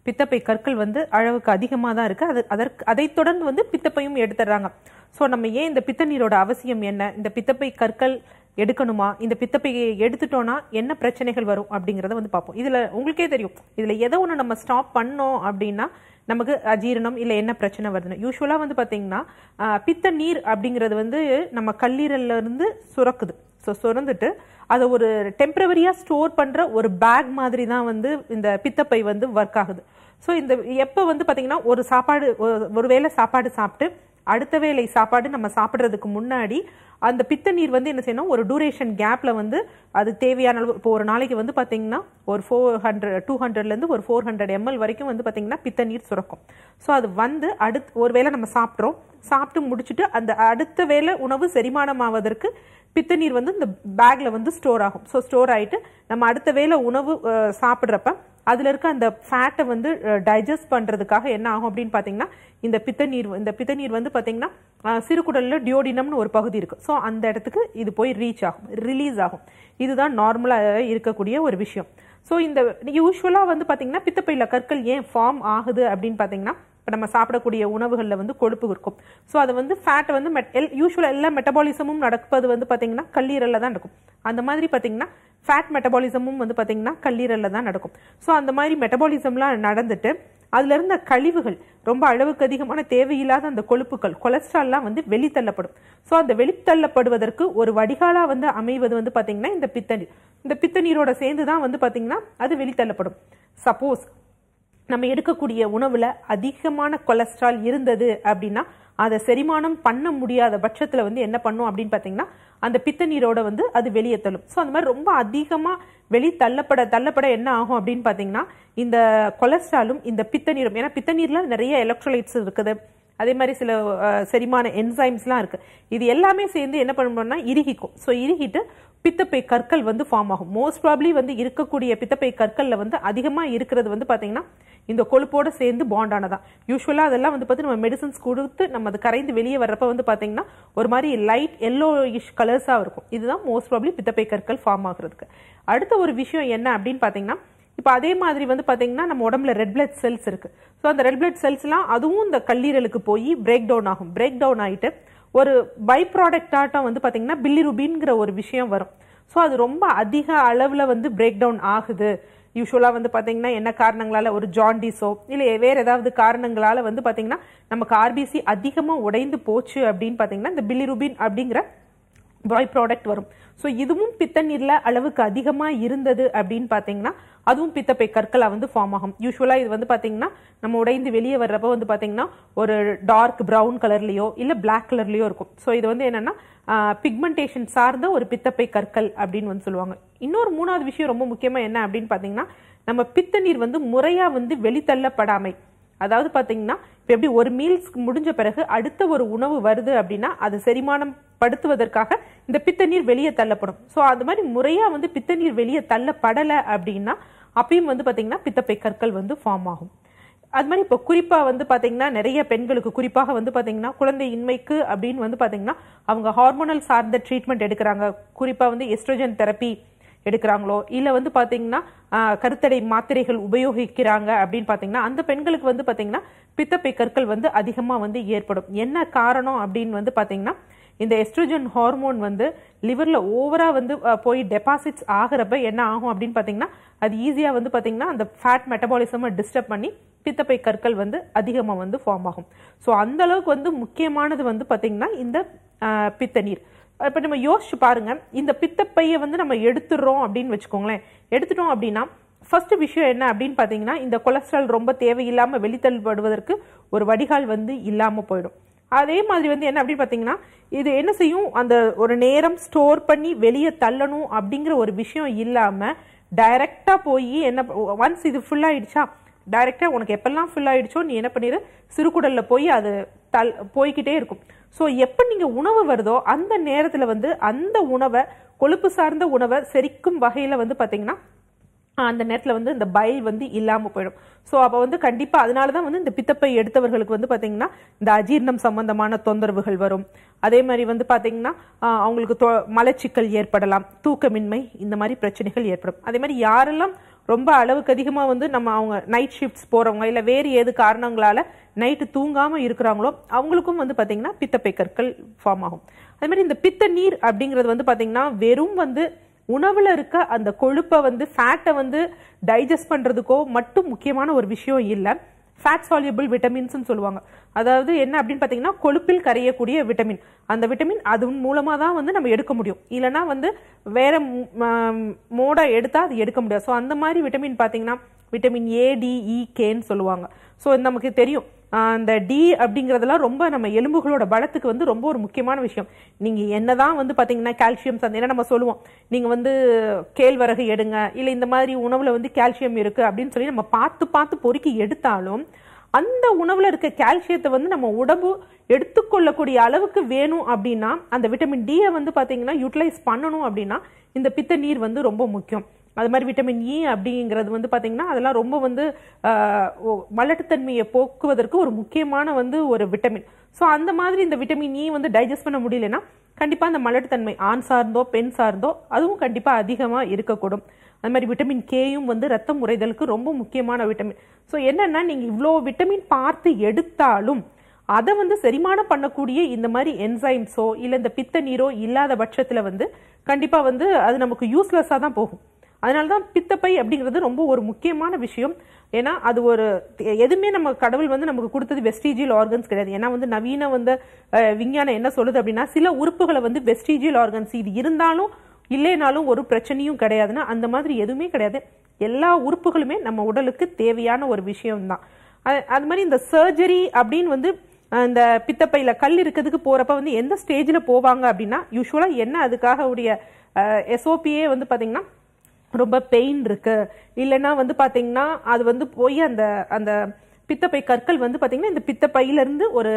பித்தப்பை கற்கள் வந்து அளவுக்கு அதிகமாக தான் இருக்கு அது அதற்கு அதைத் தொடர்ந்து வந்து பித்தப்பையும் எடுத்துடுறாங்க ஸோ நம்ம ஏன் இந்த பித்த நீரோட அவசியம் என்ன இந்த பித்தப்பை கற்கள் எடுக்கணுமா இந்த பித்தப்பையை எடுத்துட்டோம்னா என்ன பிரச்சனைகள் வரும் அப்படிங்கறத வந்து பார்ப்போம் இதுல உங்களுக்கே தெரியும் இதுல எதை ஒன்று நம்ம ஸ்டாப் பண்ணோம் அப்படின்னா நமக்கு அஜீரணம் இல்லை என்ன பிரச்சனை வருதுன்னு யூஸ்வலாக வந்து பார்த்தீங்கன்னா ஆஹ், பித்த நீர் அப்படிங்கிறது வந்து நம்ம கல்லீரல்ல இருந்து சுரக்குது ஸோ சுரந்துட்டு அதை ஒரு டெம்பரவரியாக ஸ்டோர் பண்ணுற ஒரு பேக் மாதிரி தான் வந்து இந்த பித்தப்பை வந்து ஒர்க் ஆகுது ஸோ இந்த எப்போ வந்து பார்த்தீங்கன்னா ஒரு சாப்பாடு ஒரு- ஒரு வேளை சாப்பாடு சாப்பிட்டு அடுத்த வேளை சாப்பாடு நம்ம சாப்பிட்றதுக்கு முன்னாடி அந்த பித்த நீர் வந்து என்ன செய்யணும் ஒரு டூரேஷன் கேப்ல வந்து அது தேவையான அளவு இப்போ ஒரு நாளைக்கு வந்து பாத்தீங்கன்னா ஒரு ஃபோர் ஹண்ட்ரட் டூ ஹண்ட்ரட்லேருந்து ஒரு ஃபோர் ஹண்ட்ரட் எம்எல் வரைக்கும் வந்து பாத்தீங்கன்னா பித்த நீர் சுரக்கும் ஸோ அது வந்து அடுத்து ஒரு வேளை நம்ம சாப்பிட்றோம் சாப்பிட்டு முடிச்சுட்டு அந்த அடுத்த வேளை உணவு செரிமானம் ஆவதற்கு பித்த நீர் வந்து இந்த பேக்ல வந்து ஸ்டோர் ஆகும் ஸோ ஸ்டோர் ஆயிட்டு நம்ம அடுத்த வேளை உணவு அஹ், சாப்பிட்றப்ப அதுல இருக்க அந்த ஃபேட்டை வந்து டைஜஸ்ட் பண்றதுக்காக என்ன ஆகும் அப்படின்னு பாத்தீங்கன்னா இந்த பித்த நீர் இந்த பித்த நீர் வந்து பாத்தீங்கன்னா அஹ், சிறுகுடல்ல டியோடினம்னு ஒரு பகுதி இருக்கு ஸோ அந்த இடத்துக்கு இது போய் ரீச் ஆகும் ரிலீஸ் ஆகும் இதுதான் நார்மலா இருக்கக்கூடிய ஒரு விஷயம் ஸோ இந்த யூஸ்வலாக வந்து பாத்தீங்கன்னா பித்தப்பையில கற்கள் ஏன் ஃபார்ம் ஆகுது அப்படின்னு பாத்தீங்கன்னா இப்போ நம்ம சாப்பிடக்கூடிய உணவுகளில் வந்து கொழுப்பு இருக்கும் ஸோ அது வந்து ஃபேட் வந்து மெட் எல் யூஸ்வலாக எல்லா மெட்டபாலிசமும் நடப்பது வந்து பார்த்தீங்கன்னா கல்லீரலில் தான் நடக்கும் அந்த மாதிரி பார்த்தீங்கன்னா ஃபேட் மெட்டபாலிசமும் வந்து பார்த்தீங்கன்னா கல்லீரலில் தான் நடக்கும் ஸோ அந்த மாதிரி மெட்டபாலிசம்லாம் நடந்துட்டு அதுல இருந்த கழிவுகள் ரொம்ப அளவுக்கு அதிகமான தேவையில்லாத அந்த கொழுப்புகள் கொலஸ்ட்ரால்லாம் வந்து வெளித்தள்ளப்படும் ஸோ அந்த வெளித்தள்ளப்படுவதற்கு ஒரு வடிகாலா வந்து அமைவது வந்து பார்த்தீங்கன்னா இந்த பித்த நீர் இந்த பித்த நீரோட சேர்ந்து தான் வந்து பார்த்தீங்கன்னா அது வெளித்தள்ளப்படும் சப்போஸ் நம்ம எடுக்கக்கூடிய உணவுல அதிகமான கொலஸ்ட்ரால் இருந்தது அப்படின்னா அதை செரிமானம் பண்ண முடியாத பட்சத்துல வந்து என்ன பண்ணும் அப்படின்னு பாத்தீங்கன்னா அந்த பித்த நீரோட வந்து அது வெளியே தள்ளும் ஸோ அந்த மாதிரி ரொம்ப அதிகமா வெளி தள்ளப்பட தள்ளப்பட என்ன ஆகும் அப்படின்னு பாத்தீங்கன்னா இந்த கொலஸ்ட்ராலும் இந்த பித்த நீரும் ஏன்னா பித்த நீர்ல நிறைய எலக்ட்ரோலைட்ஸ் இருக்குது அதே மாதிரி சில அஹ், செரிமான என்சைம்ஸ்லாம் இருக்கு இது எல்லாமே சேர்ந்து என்ன பண்ணணும்னா இறுகிக்கும் ஸோ இறுகிட்டு பித்தப்பை கற்கள் வந்து ஃபார்ம் ஆகும் மோஸ்ட் ப்ராப்ளி வந்து இருக்கக்கூடிய பித்தப்பை கற்கள்ல வந்து அதிகமா இருக்கிறது வந்து பாத்தீங்கன்னா இந்த கொழுப்போட சேர்ந்து பாண்ட் ஆனதான் யூஸ்வலா அதெல்லாம் வந்து பார்த்து நம்ம மெடிசன்ஸ் கொடுத்து நம்ம அது கரைந்து வெளியே வர்றப்ப வந்து பாத்தீங்கன்னா ஒரு மாதிரி லைட் எல்லோ இஷ் கலர்ஸா இருக்கும் இதுதான் மோஸ்ட் ப்ராப்ளி பித்தப்பை கற்கள் ஃபார்ம் ஆகுறதுக்கு அடுத்த ஒரு விஷயம் என்ன அப்படின்னு பாத்தீங்கன்னா இப்போ அதே மாதிரி வந்து பாத்தீங்கன்னா நம்ம உடம்புல ரெட் பிளட் செல்ஸ் இருக்கு ஸோ அந்த ரெட் பிளட் செல்ஸ்லாம் அதுவும் இந்த கல்லீரலுக்கு போய் பிரேக் டவுன் ஆகும் பிரேக் டவுன் ஆயிட்டு ஒரு பை ப்ராடக்ட் ஆட்டம் வந்து பாத்தீங்கன்னா பில்லிருபின்ங்கிற ஒரு விஷயம் வரும் ஸோ அது ரொம்ப அதிக அளவுல வந்து பிரேக் டவுன் ஆகுது யூஸ்வலா வந்து பாத்தீங்கன்னா என்ன காரணங்களால ஒரு ஜாண்டிஸோ இல்ல வேற ஏதாவது காரணங்களால வந்து பாத்தீங்கன்னா நமக்கு ஆர்பிசி அதிகமா உடைந்து போச்சு அப்படின்னு பாத்தீங்கன்னா இந்த பில்லிருபின் அப்படிங்கிற பை ப்ராடக்ட் வரும் ஸோ இதுவும் பித்த நீர்ல அளவுக்கு அதிகமா இருந்தது அப்படின்னு பாத்தீங்கன்னா அதுவும் பித்தப்பை கற்களா வந்து ஃபார்ம் ஆகும் யூஸ்வலா இது வந்து பாத்தீங்கன்னா நம்ம உடைந்து வெளியே வர்றப்ப வந்து பாத்தீங்கன்னா ஒரு டார்க் பிரவுன் கலர்லயோ இல்ல பிளாக் கலர்லயோ இருக்கும் ஸோ இது வந்து என்னன்னா பிக்மெண்டேஷன் சார்ந்த ஒரு பித்தப்பை கற்கள் அப்படின்னு வந்து சொல்லுவாங்க இன்னொரு மூணாவது விஷயம் ரொம்ப முக்கியமா என்ன அப்படின்னு பாத்தீங்கன்னா நம்ம பித்த நீர் வந்து முறையா வந்து வெளித்தள்ளப்படாமை அதாவது பாத்தீங்கன்னா இப்போ எப்படி ஒரு மீல்ஸ் முடிஞ்ச பிறகு அடுத்த ஒரு உணவு வருது அப்படின்னா அது செரிமானம் படுத்துவதற்காக இந்த பித்த நீர் வெளியே தள்ளப்படும் ஸோ அது மாதிரி முறையா வந்து பித்த நீர் வெளியே தள்ளப்படலை அப்படின்னா அப்பயும் வந்து பாத்தீங்கன்னா பித்தப்பை கற்கள் வந்து ஃபார்ம் ஆகும் அது மாதிரி இப்போ குறிப்பா வந்து பாத்தீங்கன்னா நிறைய பெண்களுக்கு குறிப்பாக வந்து பாத்தீங்கன்னா குழந்தை இன்மைக்கு அப்படின்னு வந்து பாத்தீங்கன்னா அவங்க ஹார்மோனல் சார்ந்த ட்ரீட்மெண்ட் எடுக்கிறாங்க குறிப்பா வந்து எஸ்ட்ரோஜன் தெரப்பி எடுக்கிறாங்களோ இல்ல வந்து பாத்தீங்கன்னா ஆஹ், கருத்தடை மாத்திரைகள் உபயோகிக்கிறாங்க அப்படின்னு பாத்தீங்கன்னா அந்த பெண்களுக்கு வந்து பாத்தீங்கன்னா பித்தப்பை கற்கள் வந்து அதிகமா வந்து ஏற்படும் என்ன காரணம் அப்படின்னு வந்து பாத்தீங்கன்னா இந்த எஸ்ட்ரோஜன் ஹார்மோன் வந்து லிவர்ல ஓவரா வந்து அஹ், போய் டெபாசிட்ஸ் ஆகிறப்ப என்ன ஆகும் அப்படின்னு பாத்தீங்கன்னா அது ஈஸியா வந்து பாத்தீங்கன்னா அந்த ஃபேட் மெட்டபாலிசமை டிஸ்டர்ப் பண்ணி பித்தப்பை கற்கள் வந்து அதிகமா வந்து ஃபார்ம் ஆகும் ஸோ அந்த அளவுக்கு வந்து முக்கியமானது வந்து பாத்தீங்கன்னா இந்த அஹ், பித்த நீர் இப்போ நம்ம யோசிச்சு பாருங்க இந்த பித்தப்பையை வந்து நம்ம எடுத்துடுறோம் அப்படின்னு வச்சுக்கோங்களேன் எடுத்துட்டோம் அப்படின்னா ஃபர்ஸ்ட் விஷயம் என்ன அப்படின்னு பார்த்தீங்கன்னா இந்த கொலஸ்ட்ரால் ரொம்ப தேவையில்லாம வெளித்தள்ளப்படுவதற்கு ஒரு வடிகால் வந்து இல்லாம போயிடும் அதே மாதிரி வந்து என்ன அப்படின்னு பார்த்தீங்கன்னா இது என்ன செய்யும் அந்த ஒரு நேரம் ஸ்டோர் பண்ணி வெளியே தள்ளணும் அப்படிங்கிற ஒரு விஷயம் இல்லாம டைரக்டா போய் என்ன ஒன்ஸ் இது ஃபுல் ஆயிடுச்சா டைரக்டா உனக்கு எப்பெல்லாம் ஃபுல் ஆயிடுச்சோ நீ என்ன பண்ணிடு சிறுகுடல்ல போய் அது தல் போய்கிட்டே இருக்கும் ஸோ எப்போ நீங்க உணவு வருதோ அந்த நேரத்துல வந்து அந்த உணவை கொழுப்பு சார்ந்த உணவை செரிக்கும் வகையில வந்து பாத்தீங்கன்னா ஆஹ் அந்த நேரத்துல வந்து இந்த பைல் வந்து இல்லாம போயிடும் ஸோ அப்போ வந்து கண்டிப்பா அதனால தான் வந்து இந்த பித்தப்பை எடுத்தவர்களுக்கு வந்து பாத்தீங்கன்னா இந்த அஜீர்ணம் சம்பந்தமான தொந்தரவுகள் வரும் அதே மாதிரி வந்து பாத்தீங்கன்னா ஆஹ் அவங்களுக்கு தொ- மலச்சிக்கல் ஏற்படலாம் தூக்கமின்மை இந்த மாதிரி பிரச்சனைகள் ஏற்படும் அதே மாதிரி யாரெல்லாம் ரொம்ப அளவுக்கு அதிகமா வந்து நம்ம அவங்க நைட் ஷிஃப்ட்ஸ் போறவங்க இல்ல வேறு ஏது காரணங்களால நைட்டு தூங்காம இருக்கிறாங்களோ அவங்களுக்கும் வந்து பாத்தீங்கன்னா பித்தப்பை கற்கள் ஃபார்ம் ஆகும் அதே மாதிரி இந்த பித்த நீர் அப்படிங்கிறது வந்து பாத்தீங்கன்னா வெறும் வந்து உணவுல இருக்க அந்த கொழுப்பை வந்து ஃபேட்டை வந்து டைஜஸ்ட் பண்றதுக்கோ மட்டும் முக்கியமான ஒரு விஷயம் இல்லை ஃபேட் சால்யூபிள் விட்டமின்ஸ்னு சொல்லுவாங்க அதாவது என்ன அப்படின்னு பார்த்தீங்கன்னா கொழுப்பில் கரையக்கூடிய விட்டமின் அந்த விட்டமின் அது மூலமா தான் வந்து நம்ம எடுக்க முடியும் இல்லைன்னா வந்து வேற மோடா எடுத்தா அது எடுக்க முடியாது ஸோ அந்த மாதிரி விட்டமின் பார்த்தீங்கன்னா விட்டமின் ஏ டி இ கேன்னு சொல்லுவாங்க ஸோ நமக்கு தெரியும் ஆஹ் அந்த டி அப்படிங்கிறதெல்லாம் ரொம்ப நம்ம எலும்புகளோட பலத்துக்கு வந்து ரொம்ப ஒரு முக்கியமான விஷயம் நீங்க என்னதான் வந்து பாத்தீங்கன்னா கால்சியம் சந்து ஏன்னா நம்ம சொல்லுவோம் நீங்க வந்து கேழ்வரகு எடுங்க இல்ல இந்த மாதிரி உணவுல வந்து கால்சியம் இருக்கு அப்படின்னு சொல்லி நம்ம பார்த்து பார்த்து பொறுக்கி எடுத்தாலும் அந்த உணவுல இருக்க கால்சியத்தை வந்து நம்ம உடம்பு எடுத்துக்கொள்ளக்கூடிய அளவுக்கு வேணும் அப்படின்னா அந்த விட்டமின் டியை வந்து பாத்தீங்கன்னா யூட்டிலைஸ் பண்ணணும் அப்படின்னா இந்த பித்த நீர் வந்து ரொம்ப முக்கியம் அது மாதிரி விட்டமின் இ அப்படிங்கிறது வந்து பாத்தீங்கன்னா அதெல்லாம் ரொம்ப வந்து ஆஹ், ஓ- மலட்டுத்தன்மையை போக்குவதற்கு ஒரு முக்கியமான வந்து ஒரு விட்டமின் ஸோ அந்த மாதிரி இந்த விட்டமின் இ வந்து டைஜஸ்ட் பண்ண முடியலன்னா கண்டிப்பா அந்த மலட்டுத்தன்மை ஆண் சார்ந்தோ பெண் சார்ந்தோ அதுவும் கண்டிப்பா அதிகமா இருக்கக்கூடும் அது மாதிரி விட்டமின் கேயும் வந்து ரத்தம் உறைதலுக்கு ரொம்ப முக்கியமான விட்டமின் ஸோ என்னன்னா நீங்க இவ்வளோ விட்டமின் பார்த்து எடுத்தாலும் அதை வந்து செரிமானம் பண்ணக்கூடிய இந்த மாதிரி என்சைம்ஸோ இல்லை இந்த பித்த நீரோ இல்லாத பட்சத்தில் வந்து கண்டிப்பாக வந்து அது நமக்கு யூஸ்லெஸ்ஸாக தான் போகும் அதனால தான் பித்தப்பை அப்படிங்கிறது ரொம்ப ஒரு முக்கியமான விஷயம் ஏன்னா அது ஒரு எதுவுமே நம்ம கடவுள் வந்து நமக்கு கொடுத்தது வெஸ்டீஜியல் ஆர்கன்ஸ் கிடையாது ஏன்னா வந்து நவீன வந்து அஹ், விஞ்ஞானம் என்ன சொல்லுது அப்படின்னா சில உறுப்புகளை வந்து வெஸ்டீஜியல் ஆர்கன்ஸ் இது இருந்தாலும் இல்லைனாலும் ஒரு பிரச்சனையும் கிடையாதுன்னா அந்த மாதிரி எதுவுமே கிடையாது எல்லா உறுப்புகளுமே நம்ம உடலுக்கு தேவையான ஒரு விஷயம்தான் அது அது மாதிரி இந்த சர்ஜரி அப்படின்னு வந்து அஹ், இந்த பித்தப்பையில கல் இருக்கிறதுக்கு போறப்ப வந்து எந்த ஸ்டேஜ்ல போவாங்க அப்படின்னா யூஸ்வலா என்ன அதுக்காக உடைய எஸ்ஓபியே வந்து பாத்தீங்கன்னா ரொம்ப பெயின் இருக்கு இல்லைன்னா வந்து பாத்தீங்கன்னா அது வந்து போய் அந்த அந்த பித்தப்பை கற்கள் வந்து பாத்தீங்கன்னா இந்த பித்தப்பையில இருந்து ஒரு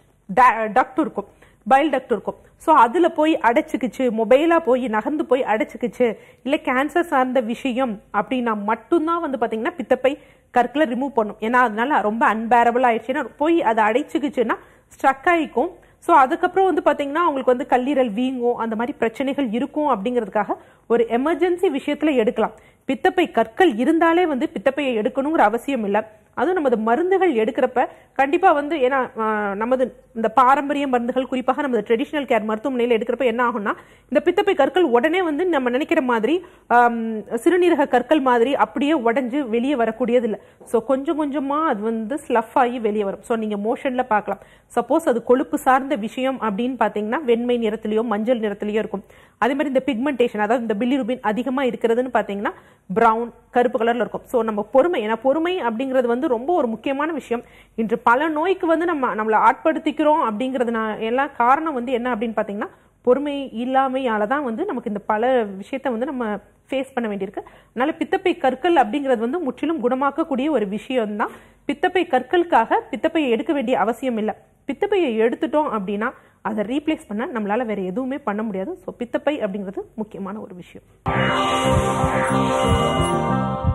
டக்ட் இருக்கும் பைல் டக்ட் இருக்கும் ஸோ அதுல போய் அடைச்சிக்கிச்சு மொபைலா போய் நகர்ந்து போய் அடைச்சிக்கிச்சு இல்ல கேன்சர் சார்ந்த விஷயம் அப்படின்னா மட்டும்தான் வந்து பாத்தீங்கன்னா பித்தப்பை கற்களை ரிமூவ் பண்ணும் ஏன்னா அதனால ரொம்ப அன்பேரபிள் ஆயிடுச்சுன்னா போய் அதை அடைச்சிக்கிச்சுன்னா ஸ்ட்ரக் ஆயிக்கும் ஸோ அதுக்கப்புறம் வந்து பாத்தீங்கன்னா அவங்களுக்கு வந்து கல்லீரல் வீங்கும் அந்த மாதிரி பிரச்சனைகள் இருக்கும் அப்படிங்கிறதுக்காக ஒரு எமர்ஜென்சி விஷயத்துல எடுக்கலாம் பித்தப்பை கற்கள் இருந்தாலே வந்து பித்தப்பையை எடுக்கணுங்கிற அவசியம் இல்லை அதுவும் நமது மருந்துகள் எடுக்கிறப்ப கண்டிப்பா வந்து ஏன்னா ஆஹ், நமது இந்த பாரம்பரிய மருந்துகள் குறிப்பாக நமது ட்ரெடிஷனல் கேர் மருத்துவமனையில் எடுக்கிறப்ப என்ன ஆகும்னா இந்த பித்தப்பை கற்கள் உடனே வந்து நம்ம நினைக்கிற மாதிரி ஆம், சிறுநீரக கற்கள் மாதிரி அப்படியே உடைஞ்சு வெளியே வரக்கூடியது இல்லை ஸோ கொஞ்சம் கொஞ்சமா அது வந்து ஸ்லஃப் ஆகி வெளியே வரும் ஸோ நீங்க மோஷன்ல பார்க்கலாம் சப்போஸ் அது கொழுப்பு சார்ந்த விஷயம் அப்படின்னு பார்த்தீங்கன்னா வெண்மை நிறத்திலேயோ மஞ்சள் நிறத்திலேயோ இருக்கும் அதே மாதிரி இந்த பிக்மெண்டேஷன் அதாவது இந்த பில்லிருபின் அதிகமா இருக்கிறதுன்னு பார்த்தீங்கன்னா பிரவுன் கருப்பு கலர்ல இருக்கும் ஸோ நம்ம பொறுமை ஏன்னா பொறுமை அப்படிங்கிறது வந்து ரொம்ப ஒரு முக்கியமான விஷயம் இன்று பல நோய்க்கு வந்து நம்ம நம்மளை ஆட்படுத்திக்கிறோம் அப்படிங்கிறது நான் எல்லாம் காரணம் வந்து என்ன அப்படின்னு பார்த்தீங்கன்னா பொறுமை இல்லாமையால தான் வந்து நமக்கு இந்த பல விஷயத்த வந்து நம்ம ஃபேஸ் பண்ண வேண்டியிருக்கு அதனால பித்தப்பை கற்கள் அப்படிங்கிறது வந்து முற்றிலும் குணமாக்கக்கூடிய ஒரு விஷயம்தான் பித்தப்பை கற்களுக்காக பித்தப்பையை எடுக்க வேண்டிய அவசியம் இல்லை பித்தப்பையை எடுத்துட்டோம் அப்படின்னா அதை ரீப்ளேஸ் பண்ண நம்மளால வேற எதுவுமே பண்ண முடியாது ஸோ பித்தப்பை அப்படிங்கிறது முக்கியமான ஒரு விஷயம்